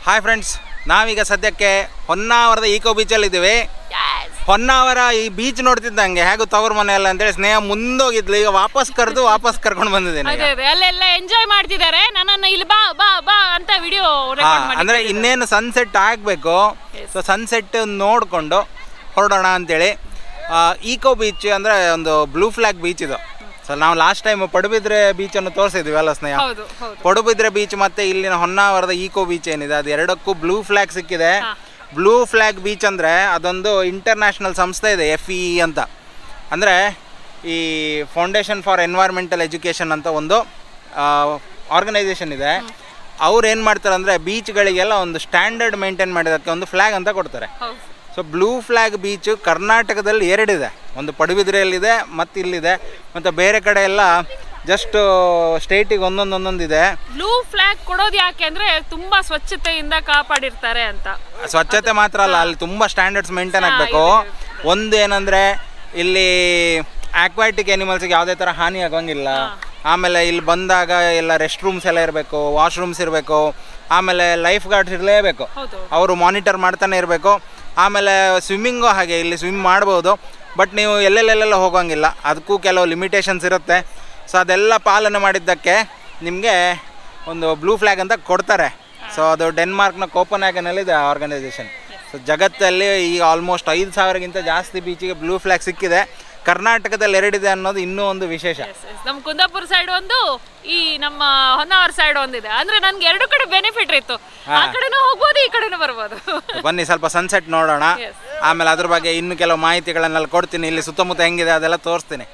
Hi friends ನಾವೀಗ ಸದ್ಯಕ್ಕೆ ಹೊನ್ನಾವರದ eco ಬೀಚಲ್ಲಿ ಇದ್ದೀವಿ ಹೊನ್ನಾವರ ಈ ಬೀಚ್ ನೋಡ್ತಿದ್ದಂಗೆ ಹೇಗೂ ತವರು ಮನೆ ಅಲ್ಲ ಅಂತೇಳಿ ಸ್ನೇಹ ಮುಂದೋಗಿದ್ಲು ಈಗ ವಾಪಸ್ ಕರೆದು ವಾಪಸ್ ಕರ್ಕೊಂಡು ಬಂದಿದ್ದೀನಿ ಅದೇ ಅದೇ ಅಲ್ಲೆಲ್ಲ ಎಂಜಾಯ್ ಮಾಡ್ತಿದ್ದಾರೆ ನನ್ನನ್ನು ಇಲ್ಲಿ ಬಾ ಬಾ ಬಾ ಅಂತ ವಿಡಿಯೋ ಹಾ ರೆಕಾರ್ಡ್ ಮಾಡಿ ಅಂದ್ರೆ ಇನ್ನೇನು ಸನ್ಸೆಟ್ ಆಗಬೇಕು ಸೊ ಸನ್ಸೆಟ್ ನೋಡಿಕೊಂಡು ಹೊರಡೋಣ ಅಂತೇಳಿ ಈಕೋ ಬೀಚ್ ಅಂದರೆ ಒಂದು ಬ್ಲೂ ಫ್ಲಾಗ್ ಬೀಚ್ ಇದು ಸೊ ನಾವು ಲಾಸ್ಟ್ ಟೈಮ್ ಪಡುಬಿದ್ರೆ ಬೀಚನ್ನು ತೋರಿಸಿದ್ವಿ ಅಲ್ಲ ಸ್ನೇಹ ಹೌದು ಹೌದು ಪಡುಬಿದ್ರೆ ಬೀಚ್ ಮತ್ತೆ ಇಲ್ಲಿನ ಹೊನ್ನಾವರದ ಈಕೋ ಬೀಚ್ ಏನಿದೆ ಅದು ಎರಡಕ್ಕೂ ಬ್ಲೂ ಫ್ಲಾಗ್ ಸಿಕ್ಕಿದೆ ಹಾ. ಬ್ಲೂ ಫ್ಲಾಗ್ ಬೀಚ್ ಅಂದರೆ ಅದೊಂದು ಇಂಟರ್ನ್ಯಾಷನಲ್ ಸಂಸ್ಥೆ ಇದೆ ಎಫ್ ಇ ಅಂತ ಅಂದರೆ ಈ ಫೌಂಡೇಶನ್ ಫಾರ್ ಎನ್ವೈರ್ಮೆಂಟಲ್ ಎಜುಕೇಷನ್ ಅಂತ ಒಂದು ಆರ್ಗನೈಸೇಷನ್ ಇದೆ ಅವ್ರು ಏನು ಮಾಡ್ತಾರೆ ಅಂದರೆ ಬೀಚ್ಗಳಿಗೆಲ್ಲ ಒಂದು ಸ್ಟ್ಯಾಂಡರ್ಡ್ ಮೇಂಟೈನ್ ಮಾಡಿದಕ್ಕೆ ಒಂದು ಫ್ಲ್ಯಾಗ್ ಅಂತ ಕೊಡ್ತಾರೆ ಹೌದು ಸೊ ಬ್ಲೂ ಫ್ಲ್ಯಾಗ್ ಬೀಚು ಕರ್ನಾಟಕದಲ್ಲಿ ಎರಡಿದೆ ಒಂದು ಪಡುಬಿದ್ರೆಯಲ್ಲಿದೆ ಮತ್ತು ಇಲ್ಲಿದೆ ಮತ್ತು ಬೇರೆ ಕಡೆ ಎಲ್ಲ ಜಸ್ಟ್ ಸ್ಟೇಟಿಗೆ ಒಂದೊಂದು ಒಂದೊಂದಿದೆ ಬ್ಲೂ ಫ್ಲಾಗ್ ಕೊಡೋದು ಯಾಕೆ ಅಂದ್ರೆ ತುಂಬಾ ಸ್ವಚ್ಛತೆಯಿಂದ ಕಾಪಾಡಿರ್ತಾರೆ ಅಂತ ಸ್ವಚ್ಛತೆ ಮಾತ್ರ ಅಲ್ಲ ಅಲ್ಲಿ ತುಂಬ ಸ್ಟ್ಯಾಂಡರ್ಡ್ಸ್ ಮೇಂಟೈನ್ ಆಗಬೇಕು ಒಂದು ಏನಂದರೆ ಇಲ್ಲಿ ಆಕ್ವಾಟಿಕ್ ಎನಿಮಲ್ಸ್ಗೆ ಯಾವುದೇ ಥರ ಹಾನಿ ಆಗೋಂಗಿಲ್ಲ ಆಮೇಲೆ ಇಲ್ಲಿ ಬಂದಾಗ ಎಲ್ಲ ರೆಸ್ಟ್ ರೂಮ್ಸ್ ಎಲ್ಲ ಇರಬೇಕು ವಾಶ್ರೂಮ್ಸ್ ಇರಬೇಕು ಆಮೇಲೆ ಲೈಫ್ ಗಾರ್ಡ್ಸ್ ಇರಲೇಬೇಕು ಹೌದು ಅವರು ಮಾನಿಟರ್ ಮಾಡ್ತಾನೆ ಇರಬೇಕು ಆಮೇಲೆ ಸ್ವಿಮ್ಮಿಂಗು ಹಾಗೆ ಇಲ್ಲಿ ಸ್ವಿಮ್ ಮಾಡ್ಬೋದು ಬಟ್ ನೀವು ಎಲ್ಲೆಲ್ಲೆಲ್ಲ ಹೋಗೋಂಗಿಲ್ಲ ಅದಕ್ಕೂ ಕೆಲವು ಲಿಮಿಟೇಷನ್ಸ್ ಇರುತ್ತೆ ಸೊ ಅದೆಲ್ಲ ಪಾಲನೆ ಮಾಡಿದ್ದಕ್ಕೆ ನಿಮಗೆ ಒಂದು ಬ್ಲೂ ಫ್ಲ್ಯಾಗ್ ಅಂತ ಕೊಡ್ತಾರೆ ಸೊ ಅದು ಡೆನ್ಮಾರ್ಕ್ನ ಕೋಪನ್ಯಾಗನಲ್ಲಿದೆ ಆ ಆರ್ಗನೈಸೇಷನ್ ಸೊ ಜಗತ್ತಲ್ಲಿ ಈಗ ಆಲ್ಮೋಸ್ಟ್ ಐದು ಸಾವಿರಕ್ಕಿಂತ ಜಾಸ್ತಿ ಬೀಚಿಗೆ ಬ್ಲೂ ಫ್ಲ್ಯಾಗ್ ಸಿಕ್ಕಿದೆ ಕರ್ನಾಟಕದಲ್ಲಿ ಎರಡಿದೆ ಅನ್ನೋದು ಇನ್ನೂ ಒಂದು ವಿಶೇಷ ನಮ್ಮ ಕುಂದಾಪುರ ಸೈಡ್ ಒಂದು ಈ ನಮ್ಮ ಹೊನ್ನಾವರ ಸೈಡ್ ಒಂದಿದೆ ಅಂದ್ರೆ ನನ್ಗೆ ಎರಡು ಕಡೆ ಬೆನಿಫಿಟ್ ಇತ್ತು ಆ ಕಡೆನೂ ಹೋಗ್ಬೋದು ಈ ಕಡೆನೂ ಬರ್ಬೋದು ಬನ್ನಿ ಸ್ವಲ್ಪ ಸನ್ಸೆಟ್ ನೋಡೋಣ Yes. ಆಮೇಲೆ ಅದ್ರ ಬಗ್ಗೆ ಇನ್ನು ಕೆಲವು ಮಾಹಿತಿಗಳನ್ನೆಲ್ಲ ಕೊಡ್ತೀನಿ ಇಲ್ಲಿ ಸುತ್ತಮುತ್ತ ಹೆಂಗಿದೆ ಅದೆಲ್ಲ ತೋರಿಸ್ತೀನಿ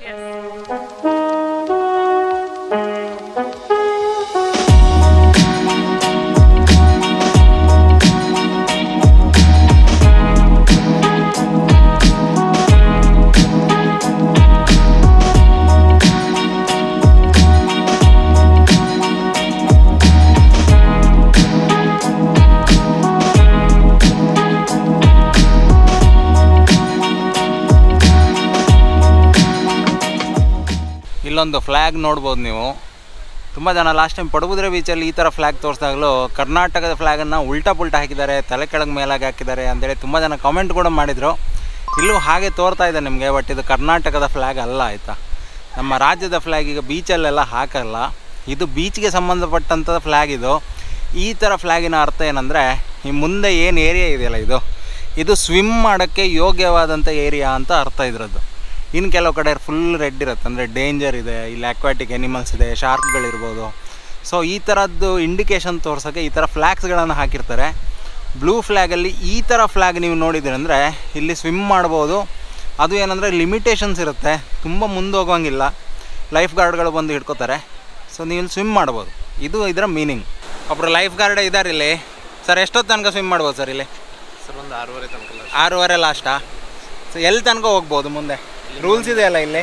ಇಲ್ಲೊಂದು ಫ್ಲ್ಯಾಗ್ ನೋಡ್ಬೋದು ನೀವು ತುಂಬ ಜನ ಲಾಸ್ಟ್ ಟೈಮ್ ಪಡುಬುದ್ರೆ ಬೀಚಲ್ಲಿ ಈ ಥರ ಫ್ಲ್ಯಾಗ್ ತೋರಿಸಿದಾಗಲೂ ಕರ್ನಾಟಕದ ಫ್ಲ್ಯಾಗನ್ನು ಉಲ್ಟಾ ಪುಲ್ಟಾ ಹಾಕಿದ್ದಾರೆ ತಲೆ ಕೆಳಗೆ ಮೇಲಾಗಿ ಹಾಕಿದ್ದಾರೆ ಅಂತೇಳಿ ತುಂಬ ಜನ ಕಮೆಂಟ್ ಕೂಡ ಮಾಡಿದರು ಇಲ್ಲೂ ಹಾಗೆ ತೋರ್ತಾ ಇದೆ ನಿಮಗೆ ಬಟ್ ಇದು ಕರ್ನಾಟಕದ ಫ್ಲ್ಯಾಗ್ ಅಲ್ಲ ಆಯಿತಾ ನಮ್ಮ ರಾಜ್ಯದ ಫ್ಲ್ಯಾಗ್ ಈಗ ಬೀಚಲ್ಲೆಲ್ಲ ಹಾಕಲ್ಲ ಇದು ಬೀಚ್ಗೆ ಸಂಬಂಧಪಟ್ಟಂಥ ಫ್ಲ್ಯಾಗ್ ಇದು ಈ ಥರ ಫ್ಲ್ಯಾಗಿನ ಅರ್ಥ ಏನಂದರೆ ಈ ಮುಂದೆ ಏನು ಏರಿಯಾ ಇದೆಯಲ್ಲ ಇದು ಇದು ಸ್ವಿಮ್ ಮಾಡೋಕ್ಕೆ ಯೋಗ್ಯವಾದಂಥ ಏರಿಯಾ ಅಂತ ಅರ್ಥ ಇದ್ರದ್ದು ಇನ್ನು ಕೆಲವು ಕಡೆ ಫುಲ್ ರೆಡ್ ಇರುತ್ತೆ ಅಂದರೆ ಡೇಂಜರ್ ಇದೆ ಇಲ್ಲಿ ಅಕ್ವಾಟಿಕ್ ಎನಿಮಲ್ಸ್ ಇದೆ ಶಾರ್ಕ್ಗಳಿರ್ಬೋದು ಸೊ ಈ ಥರದ್ದು ಇಂಡಿಕೇಶನ್ ತೋರ್ಸೋಕ್ಕೆ ಈ ಥರ ಫ್ಲ್ಯಾಗ್ಸ್ಗಳನ್ನು ಹಾಕಿರ್ತಾರೆ ಬ್ಲೂ ಫ್ಲ್ಯಾಗಲ್ಲಿ ಈ ಥರ ಫ್ಲ್ಯಾಗ್ ನೀವು ನೋಡಿದ್ದೀರಿ ಅಂದರೆ ಇಲ್ಲಿ ಸ್ವಿಮ್ ಮಾಡ್ಬೋದು ಅದು ಏನಂದರೆ ಲಿಮಿಟೇಷನ್ಸ್ ಇರುತ್ತೆ ತುಂಬ ಮುಂದೆ ಹೋಗೋಂಗಿಲ್ಲ ಲೈಫ್ ಗಾರ್ಡ್ಗಳು ಬಂದು ಹಿಡ್ಕೋತಾರೆ ಸೊ ನೀವು ಇಲ್ಲಿ ಸ್ವಿಮ್ ಮಾಡ್ಬೋದು ಇದು ಇದರ ಮೀನಿಂಗ್ ಒಬ್ಬರು ಲೈಫ್ ಗಾರ್ಡ್ ಇದ್ದಾರೆ ಇಲ್ಲಿ ಸರ್ ಎಷ್ಟೊತ್ತು ತನಕ ಸ್ವಿಮ್ ಮಾಡ್ಬೋದು ಸರ್ ಇಲ್ಲಿ ಸರ್ ಒಂದು ಆರೂವರೆ ತನಕ ಆರೂವರೆ ಲಾಸ್ಟಾ ಸೊ ಎಲ್ಲಿ ತನಕ ಹೋಗ್ಬೋದು ಮುಂದೆ ರೂಲ್ಸ್ ಇದೆಯಲ್ಲ ಇಲ್ಲಿ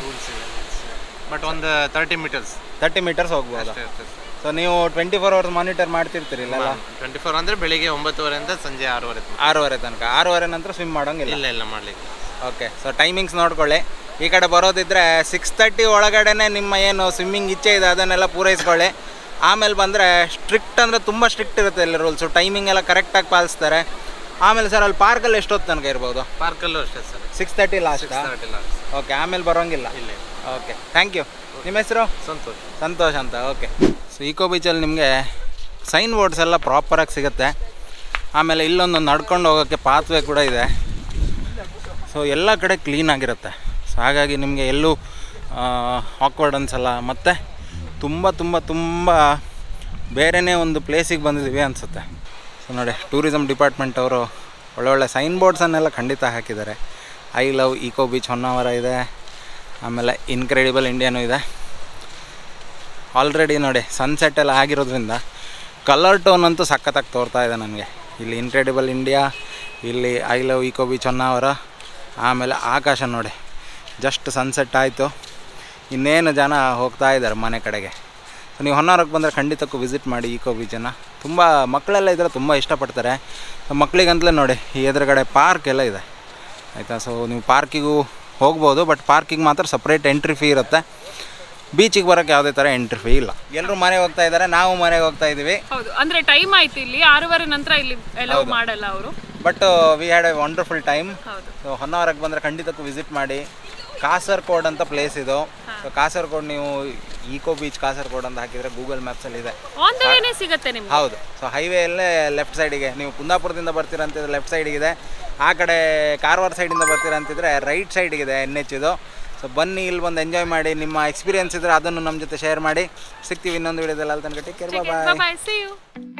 ಬಟ್ ಒಂದು ತರ್ಟಿ ಮೀಟರ್ಸ್ ತರ್ಟಿ ಮೀಟರ್ಸ್ ಹೋಗ್ಬೋದು ಅಷ್ಟೇ ಇರ್ತದೆ ಸೊ ನೀವು ಟ್ವೆಂಟಿ ಫೋರ್ ಅವರ್ಸ್ ಮಾನಿಟರ್ ಮಾಡ್ತಿರ್ತೀರಿ ಇಲ್ಲೆಲ್ಲ ಟ್ವೆಂಟಿ ಫೋರ್ ಅಂದರೆ ಬೆಳಿಗ್ಗೆ ಒಂಬತ್ತುವರೆಯಿಂದ ಸಂಜೆ ಆರೂವರೆ ತನಕ ಆರೂವರೆ ತನಕ ಆರೂವರೆ ನಂತರ ಸ್ವಿಮ್ ಮಾಡೋಂಗಿಲ್ಲ ಇಲ್ಲ ಇಲ್ಲ ಮಾಡಲಿಕ್ಕೆ ಓಕೆ ಸೊ ಟೈಮಿಂಗ್ಸ್ ನೋಡ್ಕೊಳ್ಳಿ ಈ ಕಡೆ ಬರೋದಿದ್ರೆ ಸಿಕ್ಸ್ ತರ್ಟಿ ಒಳಗಡೆನೆ ನಿಮ್ಮ ಏನು ಸ್ವಿಮ್ಮಿಂಗ್ ಇಚ್ಛೆ ಇದೆ ಅದನ್ನೆಲ್ಲ ಪೂರೈಸ್ಕೊಳ್ಳಿ ಆಮೇಲೆ ಬಂದರೆ ಸ್ಟ್ರಿಕ್ಟ್ ಅಂದರೆ ತುಂಬ ಸ್ಟ್ರಿಕ್ಟ್ ಇರುತ್ತೆ ಇಲ್ಲಿ ರೂಲ್ಸು ಟೈಮಿಂಗ್ ಎಲ್ಲ ಕರೆಕ್ಟಾಗಿ ಪಾಲಿಸ್ತಾರೆ ಆಮೇಲೆ ಸರ್ ಅಲ್ಲಿ ಪಾರ್ಕಲ್ಲಿ ಎಷ್ಟೊತ್ತು ತನಕ ಇರ್ಬೋದು ಪಾರ್ಕಲ್ಲೂ ಅಷ್ಟೇ ಸರ್ ಸಿಕ್ಸ್ ತರ್ಟಿ ಲಾಸ್ಟಾ ತರ್ಟಿ ಲಾಸ್ಟ್ ಓಕೆ ಆಮೇಲೆ ಬರೋಂಗಿಲ್ಲ ಇಲ್ಲ ಓಕೆ ಥ್ಯಾಂಕ್ ಯು ನಿಮ್ಮ ಹೆಸರು ಸಂತೋಷ್ ಸಂತೋಷ್ ಅಂತ ಓಕೆ ಸೊ ಈಕೋ ಬೀಚಲ್ಲಿ ನಿಮಗೆ ಸೈನ್ ಬೋರ್ಡ್ಸ್ ಎಲ್ಲ ಪ್ರಾಪರಾಗಿ ಸಿಗುತ್ತೆ ಆಮೇಲೆ ಇಲ್ಲೊಂದು ನಡ್ಕೊಂಡು ಹೋಗೋಕ್ಕೆ ಪಾತ್ವೇ ಕೂಡ ಇದೆ ಸೊ ಎಲ್ಲ ಕಡೆ ಕ್ಲೀನ್ ಆಗಿರುತ್ತೆ ಸೊ ಹಾಗಾಗಿ ನಿಮಗೆ ಎಲ್ಲೂ ಆಕ್ವರ್ಡ್ ಅನ್ಸಲ್ಲ ಮತ್ತು ತುಂಬ ತುಂಬ ತುಂಬ ಬೇರೆಯೇ ಒಂದು ಪ್ಲೇಸಿಗೆ ಬಂದಿದ್ದೀವಿ ಅನಿಸುತ್ತೆ ಸೊ ನೋಡಿ ಟೂರಿಸಮ್ ಡಿಪಾರ್ಟ್ಮೆಂಟ್ ಅವರು ಒಳ್ಳೊಳ್ಳೆ ಸೈನ್ ಬೋರ್ಡ್ಸನ್ನೆಲ್ಲ ಖಂಡಿತ ಹಾಕಿದ್ದಾರೆ I love eco beach Honnavar ಇದೆ ಆಮೇಲೆ ಇನ್ಕ್ರೆಡಿಬಲ್ ಇಂಡಿಯಾನೂ ಇದೆ ಆಲ್ರೆಡಿ ನೋಡಿ ಸನ್ಸೆಟ್ ಎಲ್ಲ ಆಗಿರೋದ್ರಿಂದ ಕಲರ್ ಟೋನ್ ಅಂತೂ ಸಖತ್ತಾಗಿ ತೋರ್ತಾ ಇದೆ ನನಗೆ ಇಲ್ಲಿ ಇನ್ಕ್ರೆಡಿಬಲ್ ಇಂಡಿಯಾ ಇಲ್ಲಿ I love eco beach Honnavar ಆಮೇಲೆ ಆಕಾಶ ನೋಡಿ ಜಸ್ಟ್ ಸನ್ಸೆಟ್ ಆಯಿತು ಇನ್ನೇನು ಜನ ಹೋಗ್ತಾ ಇದ್ದಾರೆ ಮನೆ ಕಡೆಗೆ ಸೊ ನೀವು ಹೊನ್ನಾವರಕ್ಕೆ ಬಂದರೆ ಖಂಡಿತಕ್ಕೂ ವಿಸಿಟ್ ಮಾಡಿ ಈಕೋ ಬೀಚನ್ನು ತುಂಬ ಮಕ್ಕಳೆಲ್ಲ ಇದ್ದರೆ ತುಂಬ ಇಷ್ಟಪಡ್ತಾರೆ ಮಕ್ಕಳಿಗಂತಲೇ ನೋಡಿ ಈ ಎದುರುಗಡೆ ಪಾರ್ಕ್ ಎಲ್ಲ ಇದೆ ಆಯಿತಾ ಸೊ ನೀವು ಪಾರ್ಕಿಗೂ ಹೋಗ್ಬೋದು ಬಟ್ ಪಾರ್ಕಿಗೆ ಮಾತ್ರ ಸಪ್ರೇಟ್ ಎಂಟ್ರಿ ಫೀ ಇರುತ್ತೆ ಬೀಚಿಗೆ ಬರೋಕ್ಕೆ ಯಾವುದೇ ಥರ ಎಂಟ್ರಿ ಫೀ ಇಲ್ಲ ಎಲ್ಲರೂ ಮನೆಗೆ ಹೋಗ್ತಾ ಇದ್ದಾರೆ ನಾವು ಮನೆಗೆ ಹೋಗ್ತಾ ಇದ್ದೀವಿ ಹೌದು ಅಂದ್ರೆ ಟೈಮ್ ಆಯ್ತು ಇಲ್ಲಿ ಆರೂವರೆ ನಂತರ ಇಲ್ಲಿ ಎಲ್ಲವೂ ಮಾಡಲ್ಲ ಅವರು but we had a wonderful time ಹೌದು ಸೊ ಹೊನ್ನಾವರಕ್ಕೆ ಬಂದರೆ ಖಂಡಿತಕ್ಕೂ ವಿಸಿಟ್ ಮಾಡಿ ಕಾಸರ್ಗೋಡ್ ಅಂತ ಪ್ಲೇಸ್ ಇದು ಸೊ ಕಾಸರ್ಗೋಡ್ ನೀವು ಈಕೋ ಬೀಚ್ ಕಾಸರ್ಗೋಡ್ ಅಂತ ಹಾಕಿದರೆ ಗೂಗಲ್ ಮ್ಯಾಪ್ಸಲ್ಲಿ ಇದೆ ಆನ್ ದ ವೇನೇ ಸಿಗುತ್ತೆ ನಿಮ್ಗೆ ಹೌದು ಸೊ ಹೈವೇಯಲ್ಲೇ ಲೆಫ್ಟ್ ಸೈಡಿಗೆ ನೀವು ಕುಂದಾಪುರದಿಂದ ಬರ್ತೀರಾ ಅಂತಿದ್ರೆ ಲೆಫ್ಟ್ ಸೈಡಿಗಿದೆ ಆ ಕಡೆ ಕಾರವಾರ ಸೈಡಿಂದ ಬರ್ತೀರಾ ಅಂತಿದ್ರೆ ರೈಟ್ ಸೈಡಿಗಿದೆ ಎನ್ ಎಚ್ ಇದು ಸೊ ಬನ್ನಿ ಇಲ್ಲಿ ಬಂದು ಎಂಜಾಯ್ ಮಾಡಿ ನಿಮ್ಮ ಎಕ್ಸ್ಪೀರಿಯನ್ಸ್ ಇದ್ದರೆ ಅದನ್ನು ನಮ್ಮ ಜೊತೆ ಶೇರ್ ಮಾಡಿ ಸಿಗ್ತೀವಿ ಇನ್ನೊಂದು ವಿಡಿಯೋದಲ್ಲಿ ಅಲ್ಲಿ ತನಕ take care bye bye see you